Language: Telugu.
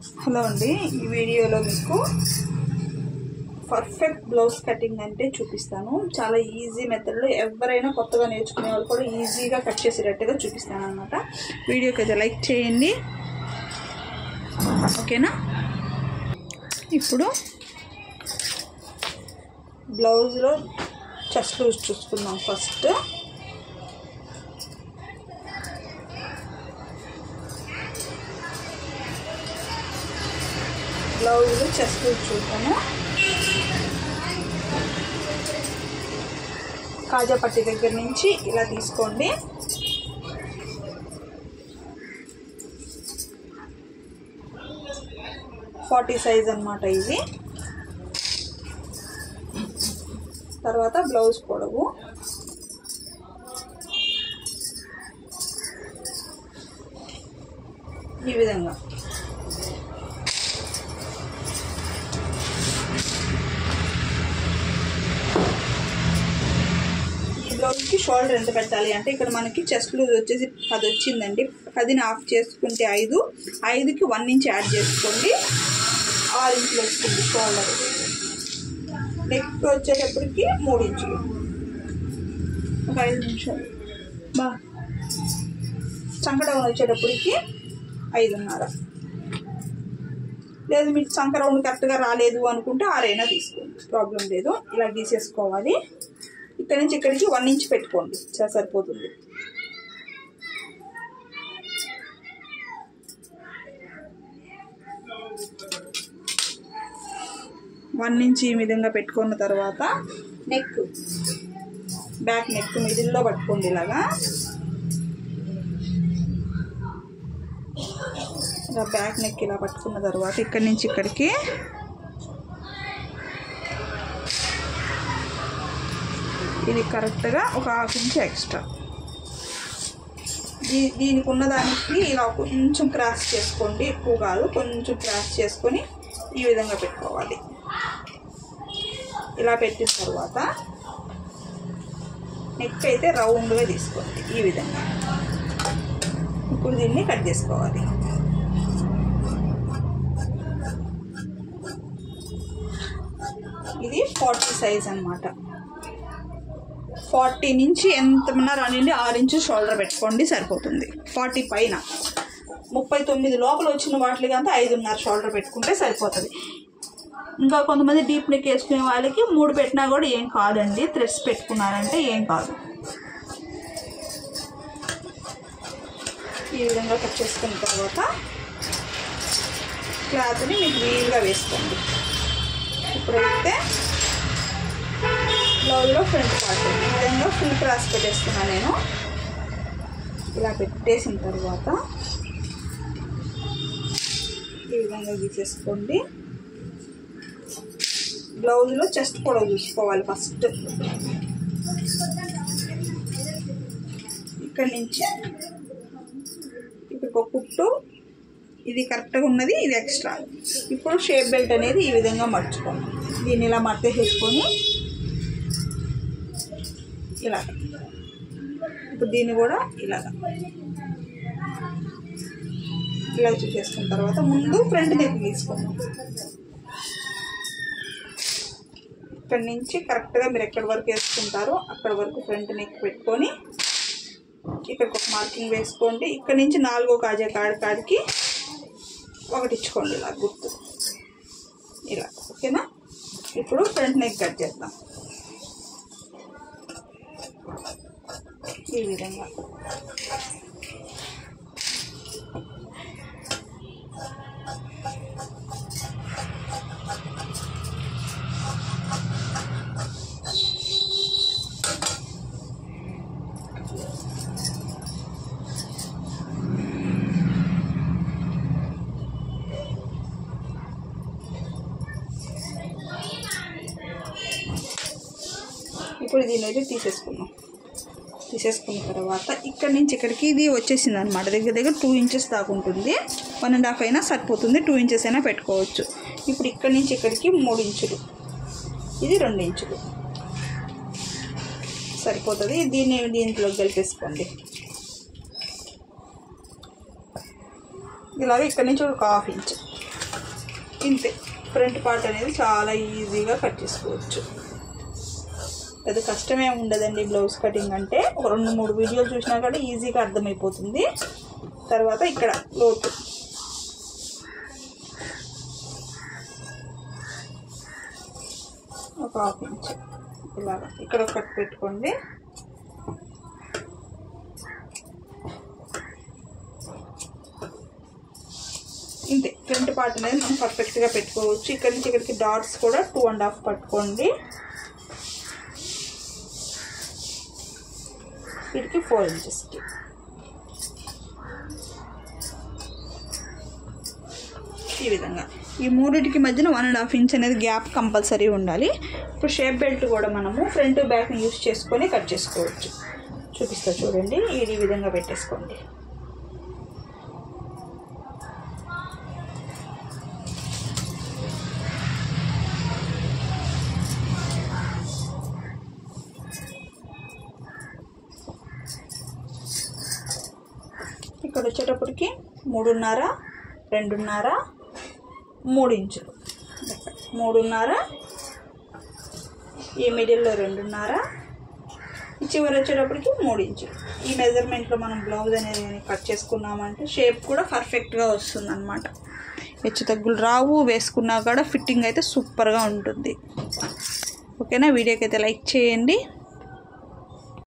హలో అండి ఈ వీడియోలో మీకు పర్ఫెక్ట్ బ్లౌజ్ కటింగ్ అంటే చూపిస్తాను చాలా ఈజీ మెథడ్లో ఎవరైనా కొత్తగా నేర్చుకునే వాళ్ళు కూడా ఈజీగా కట్ చేసేటట్టుగా చూపిస్తాను అనమాట వీడియోకి అయితే లైక్ చేయండి ఓకేనా ఇప్పుడు బ్లౌజ్లో చెస్ట్ లూజ్ చూసుకుందాం ఫస్ట్ బ్లౌజ్ చెస్ట్ లూజ్ చూద్దాము కాజా పట్టి దగ్గర నుంచి ఇలా తీసుకోండి ఫార్టీ సైజ్ అనమాట ఇది తర్వాత బ్లౌజ్ పొడవు ఈ విధంగా ఈ బ్లౌజ్కి షోల్డర్ ఎంత పెట్టాలి అంటే ఇక్కడ మనకి చెస్ట్ లూజ్ వచ్చేసి పది వచ్చిందండి పదిని ఆఫ్ చేసుకుంటే ఐదు ఐదుకి వన్ ఇంచ్ యాడ్ చేసుకోండి ఆరు ఇంచులు వస్తుంది షోల్డర్ నెక్ వచ్చేటప్పటికి మూడు ఇంచులు ఒక ఐదు నిమిషాలు బా చంకడౌన్ వచ్చేటప్పటికి ఐదున్నర లేదు మీకు చంక రౌండ్ కరెక్ట్గా రాలేదు అనుకుంటే ఆరైనా తీసుకోండి ప్రాబ్లం లేదు ఇలా గీసేసుకోవాలి ఇక్కడ నుంచి ఇక్కడికి వన్ ఇంచ్ పెట్టుకోండి చాలా సరిపోతుంది వన్ ఇంచ్ ఈ విధంగా పెట్టుకున్న తర్వాత నెక్ బ్యాక్ నెక్ మిడిల్లో పట్టుకోండి ఇలాగా ఇలా బ్యాక్ నెక్ ఇలా పట్టుకున్న తర్వాత ఇక్కడి నుంచి ఇక్కడికి ఇది కరెక్ట్గా ఒక హాఫ్ ఇంచ్ ఎక్స్ట్రా దీ దీనికి ఉన్నదానికి ఇలా కొంచెం క్రాస్ చేసుకోండి ఎక్కువ కాదు కొంచెం క్రాస్ చేసుకొని ఈ విధంగా పెట్టుకోవాలి ఇలా పెట్టిన తర్వాత నెక్ అయితే రౌండ్గా తీసుకోండి ఈ విధంగా ఇప్పుడు దీన్ని కట్ చేసుకోవాలి ఇది ఫార్టీ సైజ్ అనమాట ఫార్టీ నుంచి ఎంతమన్నా రానివ్వండి ఆరు ఇంచు షోల్డర్ పెట్టుకోండి సరిపోతుంది ఫార్టీ పైన ముప్పై తొమ్మిది లోపల వచ్చిన వాటికి అంతా ఐదున్నర షోల్డర్ పెట్టుకుంటే సరిపోతుంది ఇంకా కొంతమంది డీప్ నెక్ వేసుకునే వాళ్ళకి మూడు పెట్టినా కూడా ఏం కాదండి థ్రెడ్స్ పెట్టుకున్నారంటే ఏం కాదు ఈ విధంగా కట్ చేసుకున్న తర్వాత క్లాత్ని మీకు వీలుగా వేసుకోండి ఇప్పుడైతే బ్లౌజ్లో ఫ్రంట్ పార్ట్ ఈ విధంగా ఫుల్ క్రాస్ పెట్టేస్తున్నాను నేను ఇలా పెట్టేసిన తర్వాత ఈ విధంగా గీసేసుకోండి బ్లౌజ్లో చెస్ట్ పొడవు చూసుకోవాలి ఫస్ట్ ఇక్కడి నుంచి ఇప్పుడు ఒక కుట్టు ఇది కరెక్ట్గా ఉన్నది ఇది ఎక్స్ట్రా ఇప్పుడు షేప్ బెల్ట్ అనేది ఈ విధంగా మర్చుకోండి దీన్ని ఇలా మర్చేసేసుకొని ఇలా ఇప్పుడు దీన్ని కూడా ఇలాగ ఇలా చూసేసుకున్న తర్వాత ముందు ఫ్రంట్ నెక్ తీసుకోండి ఇక్కడ నుంచి కరెక్ట్గా మీరు ఎక్కడి వరకు వేసుకుంటారో అక్కడ వరకు ఫ్రంట్ నెక్ పెట్టుకొని ఇక్కడికి ఒక మార్కింగ్ వేసుకోండి ఇక్కడ నుంచి నాలుగో కాజా కాడి కాడికి ఒకటి ఇచ్చుకోండి ఇలా గుర్తు ఇలా ఓకేనా ఇప్పుడు ఫ్రంట్ నెక్ కట్ చేద్దాం ఈ విధంగా ఇప్పుడు దీని అయితే తీసేసుకుందాం తీసేసుకున్న తర్వాత ఇక్కడి నుంచి ఇక్కడికి ఇది వచ్చేసింది అనమాట దగ్గర దగ్గర టూ ఇంచెస్ దాకా ఉంటుంది వన్ అండ్ హాఫ్ అయినా సరిపోతుంది టూ ఇంచెస్ అయినా పెట్టుకోవచ్చు ఇప్పుడు ఇక్కడి నుంచి ఇక్కడికి మూడు ఇంచులు ఇది రెండు ఇంచులు సరిపోతుంది దీన్ని దీంట్లో కలిపేసుకోండి ఇలాగ ఇక్కడ నుంచి ఒక హాఫ్ ఇంచ్ ఇంతే ఫ్రంట్ పార్ట్ అనేది చాలా ఈజీగా కట్ చేసుకోవచ్చు పెద్ద కష్టమే ఉండదండి బ్లౌజ్ కటింగ్ అంటే ఒక రెండు మూడు వీడియోలు చూసినా కూడా ఈజీగా అర్థమైపోతుంది తర్వాత ఇక్కడ లోతు ఒక హాఫ్ ఇంచ్ ఇలాగా ఇక్కడ ఒక కట్ పెట్టుకోండి ఇంతే ఫ్రంట్ పార్ట్ అనేది మనం పర్ఫెక్ట్గా పెట్టుకోవచ్చు ఇక్కడ నుంచి ఇక్కడికి డాట్స్ కూడా టూ అండ్ హాఫ్ పట్టుకోండి వీటికి ఫోర్ ఇంచెస్కి ఈ విధంగా ఈ మూడింటికి మధ్యన వన్ అండ్ హాఫ్ ఇంచ్ అనేది గ్యాప్ కంపల్సరీ ఉండాలి ఇప్పుడు షేప్ బెల్ట్ కూడా మనము ఫ్రంట్ బ్యాక్ని యూస్ చేసుకొని కట్ చేసుకోవచ్చు చూపిస్తా చూడండి ఇది ఈ విధంగా పెట్టేసుకోండి ఇక్కడ వచ్చేటప్పటికి మూడున్నర రెండున్నర మూడు ఇంచులు మూడున్నర ఈ మిడిల్లో రెండున్నర ఈ చివరి వచ్చేటప్పటికి మూడు ఇంచులు ఈ మెజర్మెంట్లో మనం బ్లౌజ్ అనేది కట్ చేసుకున్నామంటే షేప్ కూడా పర్ఫెక్ట్గా వస్తుంది అనమాట హెచ్చు తగ్గులు రావు వేసుకున్నా కూడా ఫిట్టింగ్ అయితే సూపర్గా ఉంటుంది ఓకేనా వీడియోకి అయితే లైక్ చేయండి